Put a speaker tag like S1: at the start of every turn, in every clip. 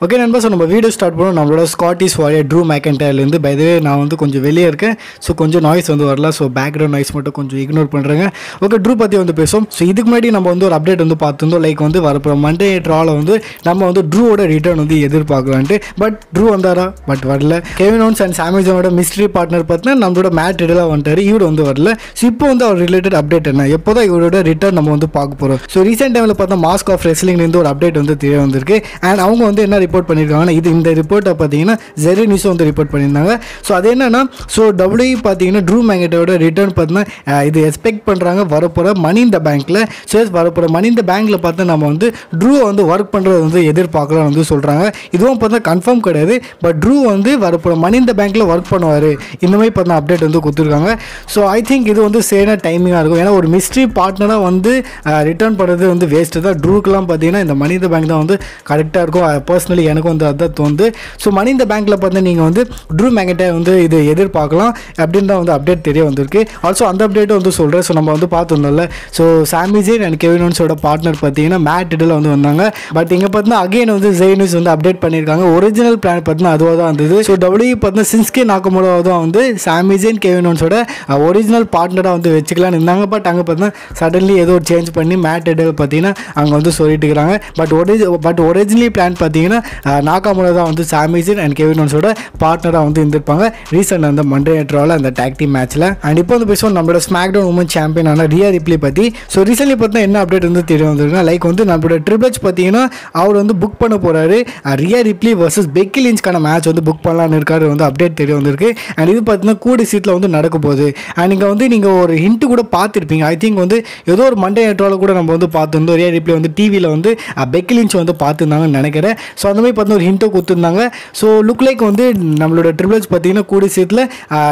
S1: okay நண்பா so நம்ம video start பண்ணோம் நம்மளோட ஸ்காட்டிஷ் வாரியர் ட்ரூ மேக்கன்டைர்லேருந்து பை வே நான் வந்து கொஞ்சம் வெளியே இருக்கேன் ஸோ கொஞ்சம் நாய்ஸ் வந்து வரலாம் ஸோ பேக்ரவுண்ட் நாய்ஸ் மட்டும் கொஞ்சம் இக்னோர் பண்ணுறேங்க ஓகே ட்ரூ பற்றி வந்து பேசுவோம் ஸோ இதுக்கு முன்னாடி நம்ம வந்து ஒரு அப்டேட் வந்து பார்த்துருந்தோம் லைக் வந்து வரப்போ மண்டே ட்ராவில் வந்து நம்ம வந்து ட்ரூவோட ரிட்டர்ன் வந்து எதிர்பார்க்கலான்ட்டு பட் ட்ரூ வந்தாரா பட் வரல கெவின் ஓன்ஸ் அண்ட் சாமிஜனோட மிஸ்ட்ரி பார்ட்னர் பார்த்தீங்கன்னா நம்மளோட மேட் இடலாக வந்துட்டார் இவர் வந்து வரல ஸோ இப்போ வந்து அவர் ரிலேட்டட் அப்டேட் என்ன எப்போ தான் இவரோட ரிட்டர்ன் நம்ம வந்து பார்க்க போகிறோம் ஸோ ரீசெண்ட் டைமில் பார்த்தா மாஸ்க் ஆஃப் ரெஸ்லிங்லேருந்து ஒரு அப்டேட் வந்து தெரிய வந்திருக்கு அண்ட் அவங்க வந்து என்ன ரிப்போர்ட் பண்ணியிருக்காங்கன்னா இது இந்த ரிப்போர்ட்டை பார்த்தீங்கன்னா ஜெரி நியூஸ் வந்து ரிப்போர்ட் பண்ணியிருந்தாங்க ஸோ அது என்னன்னா ஸோ டபிள்யூ பார்த்தீங்கன்னா ட்ரூ மேங்கட்டோட ரிட்டர்ன் பார்த்தீங்கன்னா அஹ், இது எக்ஸ்பெக்ட் பண்ணுறாங்க வரப்போகிற மணி இந்த பேங்க்கில் ஸோ வரப்போகிற மணி இந்த பேங்க்கில் பார்த்து நம்ம வந்து ட்ரூவை வந்து ஒர்க் பண்ணுறது வந்து எதிர்பார்க்கலாம் வந்து சொல்கிறாங்க இதுவும் பார்த்தா கன்ஃபார்ம் கிடையாது பட் ட்ரூ வந்து வரப்போகிற மணி இந்த பேங்க்கில் ஒர்க் பண்ணுவார் இந்த மாதிரி பார்த்தா அப்டேட் வந்து கொடுத்துருக்காங்க ஸோ ஐ திங்க் இது வந்து சரியான டைமிங்காக இருக்கும் ஏன்னா ஒரு மிஸ்ட்ரி பார்ட்னராக வந்து ரிட்டர்ன் பண்ணுறது வந்து வேஸ்ட்டு தான் ட்ரூக்கெலாம் பார்த்தீங்கன்னா இந்த மணி இந்த பேங்க் தான் வந்து கரெக்டாக இருக்கும் பர்சனலி எனக்கும் வந்து அதுதான் தோணுது ஸோ மணி இந்த பேங்க்கில் பார்த்து நீங்கள் வந்து ட்ரூ மேங்கட்டை வந்து இது எதிர்பார்க்கலாம் அப்படின்னு தான் வந்து அப்டேட் தெரிய வந்திருக்கு ஆல்சோ அந்த அப்டேட்டும் வந்து சொல்கிறேன் ஸோ நம்ம வந்து பார்த்துருந்தோம்ல ஸோ சாமி ஜெயின் அண்ட் கெவினோன்ஸோட பார்ட்னர் பார்த்தீங்கன்னா மேட் இதில் வந்து வந்தாங்க பட் இங்கே பார்த்தீங்கன்னா அகைன் வந்து ஜெயினிஸ் வந்து அப்டேட் பண்ணியிருக்காங்க ஒரிஜினல் பிளான் பார்த்தீங்கன்னா அதுவாக தான் இருந்தது ஸோ டபிள்யூ பார்த்தீங்கன்னா சின்ஸ்கே நாக்கமோடாவை தான் வந்து சாமி ஜெயின் கெவினோன்ஸோட ஒரிஜினல் பார்ட்னராக வந்து வச்சுக்கலாம்னு இருந்தாங்க பட் அங்கே பார்த்தீங்கன்னா சடன்லி ஏதோ ஒரு சேஞ்ச் பண்ணி மேட் இடல் பார்த்தீங்கன்னா அங்கே வந்து சொல்லிட்டு இருக்கிறாங்க பட் ஒரிஜி பட் ஒரிஜினலி பிளான் பார்த்தீங்கன்னா நாக்காமுல தான் வந்து சாமிசன் அண்ட் கெவினோன்ஸோட பார்ட்னராக வந்து இருந்திருப்பாங்க ரீசெண்ட் அந்த மண்டே ட்ராவில் அந்த டாக் டீம் மேட்ச்சில் அண்ட் இப்போ வந்து பேசுவோம் நம்மளோட ஸ்மாக் டவுன் உமன் சாம்பியனான ரியா ரிப்ளி பற்றி ஸோ ரீசென்ட்லி பார்த்தா என்ன அப்டேட் வந்து தெரிய வந்திருக்குன்னா லைக் வந்து நம்மளோட ட்ரிபிள்ஸ் பார்த்தீங்கன்னா அவர் வந்து புக் பண்ண போகிறாரு ரியா ரிப்ளி வர்சஸ் பெக்கி லின்ஸ்க்கான மேட்ச் வந்து புக் பண்ணலான்னு இருக்காரு வந்து அப்டேட் தெரிய வந்திருக்கு அண்ட் இது பார்த்தீங்கன்னா கூடி சீட்டில் வந்து நடக்க போகுது அண்ட் இங்கே வந்து நீங்கள் ஒரு ஹிண்ட் கூட பார்த்துருப்பீங்க ஐ திங்க் வந்து ஏதோ ஒரு மண்டே ட்ராவில் கூட நம்ம வந்து பார்த்துருந்தோம் ரியா ரிப்ளி வந்து டிவியில் வந்து பெக்கி லின்ச் வந்து பார்த்துருந்தாங்கன்னு நினைக்கிறேன் ஸோ அந்த மாதிரி பார்த்தீங்கன்னா ஒரு ஹிண்ட்டை கொடுத்துருந்தாங்க ஸோ லுக் லைக் வந்து நம்மளோட ட்ரிபிள்ஸ் பார்த்தீங்கன்னா கூடி சீட்டில்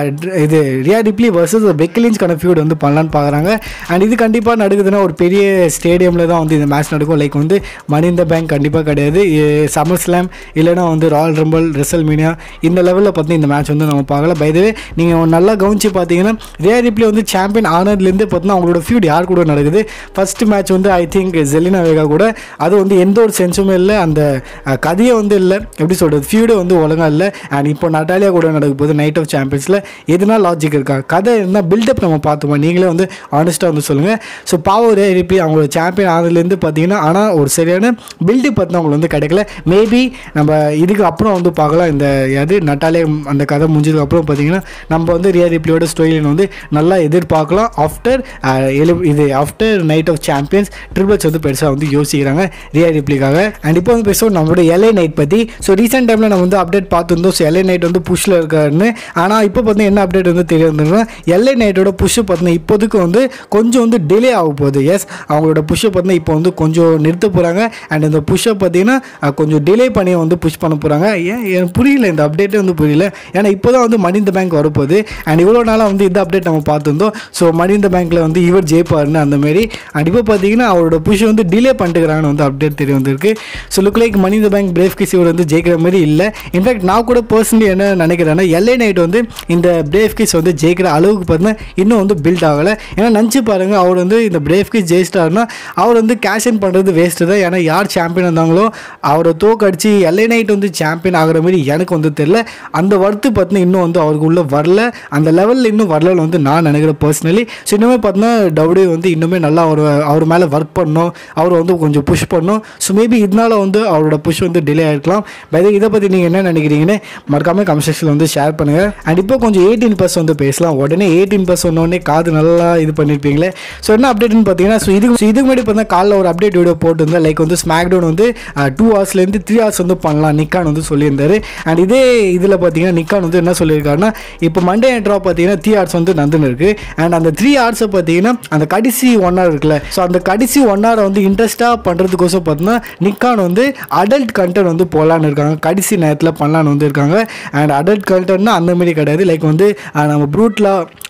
S1: இது ரியா ரிப்ளி வர்சஸ் பெக்கிலின்ஸ்க்கான ஃபியூட் வந்து பண்ணலான்னு பார்க்குறாங்க அண்ட் இது கண்டிப்பாக நடக்குதுன்னா ஒரு பெரிய ஸ்டேடியமில் தான் வந்து இந்த மேட்ச் நடக்கும் லைக் வந்து மணி இந்த பேங்க் கண்டிப்பாக கிடையாது சம்மர் ஸ்லாம் இல்லைனா வந்து ராயல் ரம்பல் ரெசல் மீனியா இந்த லெவலில் பார்த்து இந்த மேட்ச் வந்து நம்ம பார்க்கலாம் பைதவே நீங்கள் நல்லா கவனிச்சு பார்த்தீங்கன்னா ரியா ரிப்ளி வந்து சாம்பியன் ஆனதுலேருந்து பார்த்தீங்கன்னா அவங்களோட ஃபியூட் யார் கூட நடக்குது ஃபர்ஸ்ட் மேட்ச் வந்து ஐ திங்க் ஜெலினா வேகா கூட அது வந்து எந்த ஒரு சென்ஸுமே இல்லை அந்த அஹ், கதையே வந்து இல்லை எப்படி சொல்கிறது ஃபியூடு வந்து ஒழுங்காக இல்லை அண்ட் இப்போ நட்டாலியா கூட நடக்க போகுது நைட் ஆஃப் சாம்பியன்ஸில் எதுனா லாஜிக் இருக்கா கதை இருந்தால் பில்டப் நம்ம பார்த்துமா நீங்களே வந்து ஆனஸ்ட்டாக வந்து சொல்லுங்கள் ஸோ பாவம் ரே ரிப்பி அவங்களோட சாம்பியன் ஆனதுலேருந்து பார்த்தீங்கன்னா ஆனால் ஒரு சரியான பில்டப் பார்த்து அவங்களுக்கு வந்து கிடைக்கல மேபி நம்ம இதுக்கு அப்புறம் வந்து பார்க்கலாம் இந்த அது நட்டாலே அந்த கதை முடிஞ்சதுக்கு அப்புறம் பார்த்தீங்கன்னா நம்ம வந்து ரியா ரிப்ளியோட ஸ்டோரியில் வந்து நல்லா எதிர்பார்க்கலாம் ஆஃப்டர் இது after night of champions triples வந்து பெருசாக வந்து யோசிக்கிறாங்க ரியா ரிப்ளிக்காக அண்ட் இப்போ வந்து பேசுவோம் நம்மளோட எல்ஏ நைட் பற்றி ஸோ ரீசெண்ட் டைமில் நம்ம வந்து அப்டேட் பார்த்துருந்தோம் ஸோ எல்ஏ நைட் வந்து புஷ்ஷில் இருக்காருன்னு ஆனால் இப்போ பார்த்தீங்கன்னா என்ன அப்டேட் வந்து தெரிய வந்துருன்னா எல்ஏ நைட்டோட புஷ்ஷு பார்த்தீங்கன்னா இப்போதைக்கு வந்து கொஞ்சம் வந்து டிலே ஆக போகுது எஸ் அவங்களோட புஷ்ஷை பார்த்தீங்கன்னா இப்போ வந்து கொஞ்சம் நிறுத்த போகிறாங்க அண்ட் இந்த புஷ்ஷை பார்த்தீங்கன்னா அஹ், கொஞ்சம் டிலே பண்ணி வந்து புஷ் பண்ண போகிறாங்க ஏன் எனக்கு புரியல இந்த அப்டேட்டே வந்து புரியல ஏன்னா இப்போ தான் வந்து மணி இந்த பேங்க் வரப்போகுது அண்ட் இவ்வளோ நாளாக வந்து இந்த அப்டேட் நம்ம பார்த்துருந்தோம் ஸோ மணி இந்த பேங்க்கில் வந்து இவர் ஜெயிப்பாருன்னு அந்த மாதிரி அண்ட் இப்போ பார்த்தீங்கன்னா அவரோட புஷ் வந்து டிலே பண்ணிட்டுக்கிறாங்கன்னு வந்து அப்டேட் தெரிய வந்திருக்கு ஸோ லுக் லைக் மணி இந்த பேங்க் பிரேவ் கிஸ் இவர் வந்து ஜெயிக்கிற மாதிரி இல்லை இன்ஃபேக்ட் நான் கூட பர்சனலி என்ன நினைக்கிறேன்னா எல்ஏ நைட் வந்து இந்த பிரேவ் கிஸ் வந்து ஜெயிக்கிற அளவுக்கு பார்த்தீங்கன்னா இன்னும் வந்து பில்ட் ஆகலை ஏன்னா நினச்சி பாருங்க அவர் வந்து இந்த பிரேவ் கிஸ் ஜெயிச்சிட்டாருன்னா அவர் வந்து கேஷ் இன் பண்ணுறது வேஸ்ட்டு தான் ஏன்னா யார் சாம்பியன் இருந்தாங்களோ அவரை தோக்கடிச்சு எல்ஏ நைட் வந்து சாம்பியன் ஆகிற மாதிரி எனக்கு வந்து தெரியல அந்த வருத்து பார்த்தீங்கன்னா இன்னும் வந்து அவருக்கு உள்ள வரல அந்த லெவலில் இன்னும் வரலன்னு வந்து நான் நினைக்கிறேன் பர்சனலி ஸோ இன்னுமே பார்த்தீங்கன்னா டபிள்யூ வந்து இன்னுமே நல்லா அவர் அவர் மேலே ஒர்க் பண்ணணும் அவர் வந்து கொஞ்சம் புஷ் பண்ணணும் ஸோ மேபி இதனால வந்து அவரோட புஷ் வந்து டிலே ஆகிருக்கலாம் பை இதை பற்றி நீங்கள் என்ன நினைக்கிறீங்கன்னு மறக்காம கமெண்ட் செக்ஷனில் வந்து ஷேர் பண்ணுங்கள் அண்ட் இப்போ கொஞ்சம் எயிட்டீன் ப்ளஸ் வந்து பேசலாம் உடனே எயிட்டீன் ப்ளஸ் சொன்னோடனே காது நல்லா இது பண்ணியிருப்பீங்களே ஸோ என்ன அப்டேட்னு பார்த்தீங்கன்னா ஸோ இதுக்கு so இதுக்கு முன்னாடி பார்த்தா காலைல ஒரு அப்டேட் வீடியோ போட்டிருந்தேன் லைக் வந்து ஸ்மாக் டவுன் வந்து டூ ஹவர்ஸ்லேருந்து த்ரீ ஹவர்ஸ் வந்து பண்ணலாம் நிக்கான் வந்து சொல்லியிருந்தாரு அண்ட் இதே இதில் பார்த்தீங்கன்னா நிக்கான் வந்து என்ன சொல்லியிருக்காருன்னா இப்போ மண்டே ட்ரா பார்த்தீங்கன்னா த்ரீ ஹவர்ஸ் வந்து நந்துன்னு இருக்கு அண்ட் அந்த த்ரீ ஹவர்ஸை பார்த்தீங்கன்னா அந்த கடைசி ஒன் ஹவர் இருக்குல்ல ஸோ அந்த கடைசி ஒன் ஹவரை வந்து இன்ட்ரெஸ்ட்டாக பண்ணுறதுக்கோசம் பார்த்தீங்கன்னா நிக்கான் வந்து அடல்ட் கண்டென்ட் வந்து போகலான்னு இருக்காங்க கடைசி நேரத்தில் பண்ணலான்னு வந்து இருக்காங்க அண்ட் அடல்ட் கண்டென்ட்னா அந்த மாதிரி கிடையாது லைக் வந்து அஹ், நம்ம ப்ரூட்லாம்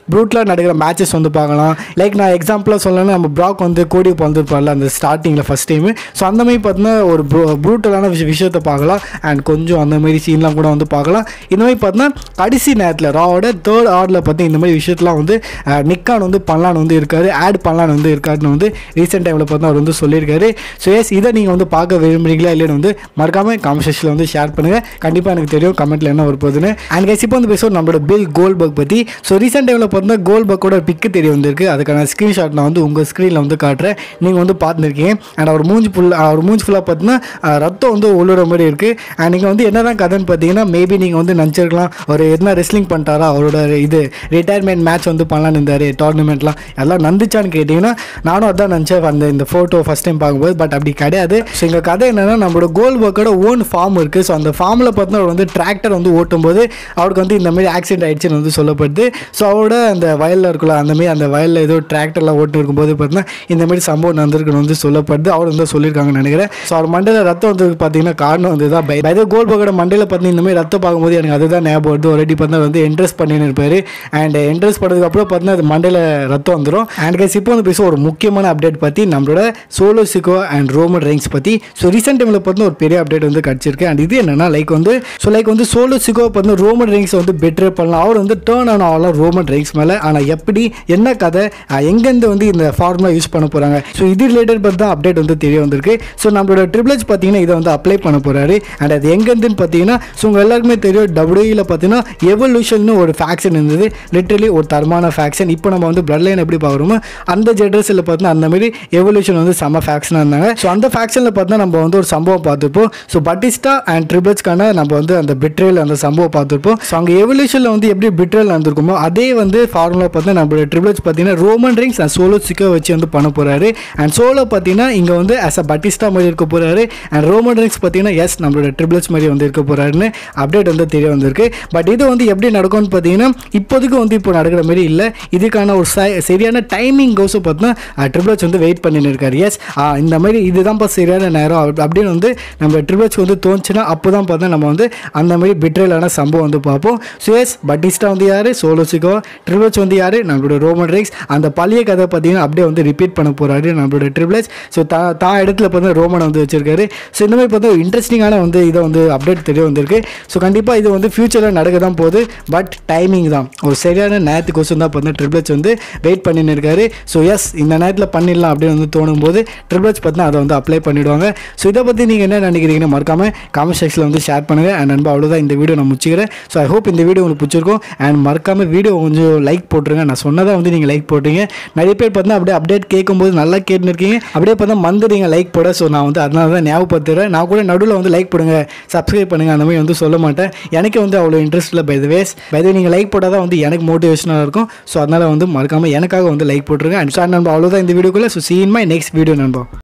S1: ப்ரூட்டில் நடக்கிற மேட்சஸ் வந்து பார்க்கலாம் லைக் நான் எக்ஸாம்பிளாக சொல்லணும்னா நம்ம ப்ராக் வந்து கோடி பிறந்திருப்பார்ல அந்த ஸ்டார்டிங்கில் ஃபஸ்ட் டைமு ஸோ அந்த மாதிரி பார்த்தீங்கன்னா ஒரு ப்ரூட்டலான விஷய விஷயத்தை பார்க்கலாம் அண்ட் கொஞ்சம் அந்த மாதிரி சீன்லாம் கூட வந்து பார்க்கலாம் இந்த மாதிரி பார்த்தீங்கன்னா கடைசி நேரத்தில் ராவோட தேர்ட் ஆர்டில் பார்த்து இந்த மாதிரி விஷயத்தெலாம் வந்து அஹ், நிக்கான் வந்து பண்ணலான்னு வந்து இருக்காரு ஆட் பண்ணலான்னு வந்து இருக்காருன்னு வந்து ரீசெண்ட் டைமில் பார்த்தா அவர் வந்து சொல்லியிருக்காரு ஸோ எஸ் இதை நீங்கள் வந்து பார்க்க விரும்புறீங்களா இல்லைன்னு வந்து மறக்காமல் காமெண்ட் செக்ஷனில் வந்து ஷேர் பண்ணுங்கள் கண்டிப்பாக எனக்கு தெரியும் கமெண்ட்டில் என்ன வரப்போகுதுன்னு அண்ட் கைஸ் இப்போ வந்து பேசுவோம் நம்மளோட பில் கோல்பர்க் பற்றி ஸோ ரீசெண்ட் டைமில் பார்த்தீங்கன்னா கோல்பர்க்கோட பிக்கு தெரிய வந்திருக்கு அதுக்கான ஸ்க்ரீன்ஷாட் நான் வந்து உங்கள் ஸ்க்ரீனில் வந்து காட்டுறேன் நீங்கள் வந்து பார்த்துருக்கீங்க அண்ட் அவர் மூஞ்சி ஃபுல் அவர் மூஞ்சி ஃபுல்லாக பார்த்தீங்கன்னா அஹ், ரத்தம் வந்து ஒழுற மாதிரி இருக்குது அண்ட் நீங்கள் வந்து என்ன தான் கதைன்னு பார்த்தீங்கன்னா மேபி நீங்கள் வந்து நினச்சிருக்கலாம் அவர் என்ன ரெஸ்லிங் பண்ணிட்டாரா அவரோட இது ரிட்டையர்மெண்ட் மேட்ச் வந்து பண்ணலான்னு இருந்தார் டோர்னமெண்ட்லாம் எல்லாம் நந்துச்சான்னு கேட்டிங்கன்னா நானும் அதான் நினச்சேன் அந்த இந்த ஃபோட்டோ ஃபஸ்ட் டைம் பார்க்கும்போது பட் அப்படி கிடையாது ஸோ எங்கள் கதை என்னென்னா நம்மளோட கோல் ஒர்க்கோட ஓன் ஃபார்ம் இருக்குது ஸோ அந்த ஃபார்மில் பார்த்தீங்கன்னா அவர் வந்து டிராக்டர் வந்து ஓட்டும்போது அவருக்கு வந்து இந்த மாதிரி ஆக்சிடென்ட் ஆயிடுச்சுன்னு வந்து சொல்லப்படுது ஸோ அவரோட அந்த வயலில் இருக்கலாம் அந்த மாதிரி அந்த வயலில் ஏதோ டிராக்டர்லாம் ஓட்டு இருக்கும்போது பார்த்தீங்கன்னா இந்த மாதிரி சம்பவம் நடந்திருக்குன்னு வந்து சொல்லப்படுது அவர் வந்து சொல்லியிருக்காங்கன்னு நினைக்கிறேன் ஸோ அவர் மண்டையில் ரத்தம் வந்து பார்த்தீங்கன்னா காரணம் வந்து தான் பை பை கோல் பக்கோட மண்டையில் பார்த்தீங்கன்னா இந்த மாதிரி ரத்தம் பார்க்கும்போது எனக்கு அதுதான் ஞாபகம் வருது ஆல்ரெடி பார்த்தா வந்து இன்ட்ரெஸ்ட் பண்ணின்னு இருப்பார் அண்ட் இன்ட்ரெஸ்ட் பண்ணதுக்கப்புறம் பார்த்தீங்கன்னா அது மண்டையில் ரத்தம் வந்துடும் அண்ட் கைஸ் இப்போ வந்து பேச ஒரு முக்கியமான அப்டேட் பற்றி நம்மளோட Solo Sikoa and Roman Reigns பற்றி ஸோ ரீசெண்ட் டைமில் பார்த்தீங்கன்னா ஒரு பெரிய அப்டேட் வந்து கிடச்சிருக்கு அண்ட் இது என்னன்னா லைக் வந்து ஸோ லைக் வந்து சோலோ சிக்கோ பார்த்தீங்கன்னா ரோமன் ரைங்ஸ் வந்து பெட்ரே பண்ணலாம் அவர் வந்து டேர்ன் ஆன் ஆகலாம் ரோமன் ரைங்ஸ் மேலே ஆனால் எப்படி என்ன கதை அஹ், எங்கேருந்து வந்து இந்த ஃபார்முலா யூஸ் பண்ண போகிறாங்க ஸோ இது ரிலேட்டட் பற்றி தான் அப்டேட் வந்து தெரிய வந்திருக்கு ஸோ நம்மளோட ட்ரிபிள்ஸ் பார்த்தீங்கன்னா இதை வந்து அப்ளை பண்ண போகிறாரு அண்ட் அது எங்கேருந்துன்னு பார்த்தீங்கன்னா ஸோ உங்கள் எல்லாருக்குமே தெரியும் டபிள்யூயில் பார்த்தீங்கன்னா எவல்யூஷன் ஒரு ஃபேக்ஷன் இருந்தது லிட்டரலி ஒரு தரமான ஃபேக்ஷன் இப்போ நம்ம வந்து பிளட் லைன் எப்படி பார்க்குறோமோ அந்த ஜென்ரேஷனில் பார்த்தீங்கன்னா அந்த மாதிரி எவல்யூஷன் வந்து செம்ம ஃபேக்ஷனாக இருந்தாங்க ஸோ அந்த ஃபேக்ஷனில் பார்த்தா நம்ம வந்து ஒரு சம்பவம் பார்த்துருப்போம் ஸோ பட்டிஸ்டா அண்ட் ட்ரிபிள்ஸ்க்கான நம்ம வந்து அந்த பிட்ரேல் அந்த சம்பவம் பார்த்துருப்போம் ஸோ அங்கே எவல்யூஷனில் வந்து எப்படி பிட்ரேல் நடந்திருக்குமோ அதே வந்து ஃபார்முலா பார்த்தா நம்மளோட ட்ரிபிள்ஸ் பார்த்தீங்கன்னா Roman Reigns and Solo Sikoa வச்சு வந்து பண்ண போகிறாரு அண்ட் சோலோ பார்த்தீங்கன்னா இங்கே வந்து ஆஸ் அ பட்டிஸ்டா மாதிரி இருக்க போகிறாரு அண்ட் ரோமன் ரிங்ஸ் பார்த்தீங்கன்னா எஸ் நம்மளோட ட்ரிபிள்ஸ் மாதிரி வந்து இருக்க போகிறாருன்னு அப்டேட் வந்து தெரிய வந்திருக்கு பட் இது வந்து எப்படி நடக்கும்னு பார்த்தீங்கன்னா இப்போதைக்கு வந்து இப்போ நடக்கிற மாதிரி இல்லை இதுக்கான ஒரு ச- சரியான டைமிங் கோஸை பார்த்தீங்கன்னா ட்ரிபிள்ஸ் வந்து வெயிட் பண்ணின்னு இருக்காரு எஸ் இந்த மாதிரி இதுதான்ப்பா சரியான நேரம் அப்படி- அப்படின்னு வந்து நம்ம ட்ரிபிள்ஸ்க்கு வந்து தோணுச்சுன்னா அப்போ தான் பார்த்தா நம்ம வந்து அந்த மாதிரி பிட்ரேலான சம்பவம் வந்து பார்ப்போம் ஸோ எஸ் பட்டிஸ்டா வந்து யார் சோலோசிகோ ட்ரிபிள்ஸ் வந்து யார் நம்மளோட ரோமன் ரிக்ஸ் அந்த பழைய கதை பார்த்தீங்கன்னா அப்படியே வந்து ரிப்பீட் பண்ண போகிறாரு நம்மளோட ட்ரிபிள்ஸ் ஸோ தா தான் இடத்துல பார்த்தா ரோமனை வந்து வச்சிருக்காரு ஸோ இந்த மாதிரி பார்த்தா இன்ட்ரெஸ்டிங்கான வந்து இதை வந்து அப்டேட் தெரிய வந்திருக்கு ஸோ கண்டிப்பாக இது வந்து ஃபியூச்சரில் நடக்க தான் போகுது பட் டைமிங் தான் ஒரு சரியான நேரத்துக்கோசம் தான் பார்த்தா ட்ரிபிள்ஸ் வந்து வெயிட் பண்ணின்னு இருக்காரு ஸோ எஸ் இந்த நேரத்தில் பண்ணிடலாம் அப்படின்னு வந்து தோணும் போது ட்ரிபிள்ஸ் பார்த்தா அதை வந்து அப்ளை பண்ணிவிடுவாங்க ஸோ இதை பற்றி நீங்கள் என்ன நினைக்கிறீங்கன்னு மறக்காமல் காமெண்ட் செக்ஷனில் வந்து ஷேர் பண்ணுங்கள் அண்ட் நண்பா அவ்வளோதான் இந்த வீடியோ நான் முடிச்சுக்கிறேன் ஸோ ஐ ஹோப் இந்த வீடியோ உங்களுக்கு பிடிச்சிருக்கும் அண்ட் மறக்காமல் வீடியோ கொஞ்சம் லைக் போட்டுருங்க நான் சொன்னதை வந்து நீங்கள் லைக் போட்டுருங்க நிறைய பேர் பார்த்தா அப்படியே அப்டேட் கேட்கும்போது நல்லா கேட்டுன்னு இருக்கீங்க அப்படியே பார்த்தா மந்துறீங்க லைக் போட ஸோ நான் வந்து அதனால தான் ஞாபகப்படுத்துறேன் நான் கூட நடுவில் வந்து லைக் போடுங்க சப்ஸ்கிரைப் பண்ணுங்க அந்த மாதிரி வந்து சொல்ல மாட்டேன் எனக்கு வந்து அவ்வளோ இன்ட்ரெஸ்ட் இல்லை by the ways by the நீங்கள் லைக் போட்டால் தான் வந்து எனக்கு மோட்டிவேஷனாக இருக்கும் ஸோ அதனால் வந்து மறக்காமல் எனக்காக வந்து லைக் போட்டுருங்க அண்ட் சார் நண்பா அவ்வளோதான் இந்த வீடியோக்குள்ளே so see in my next video நண்பா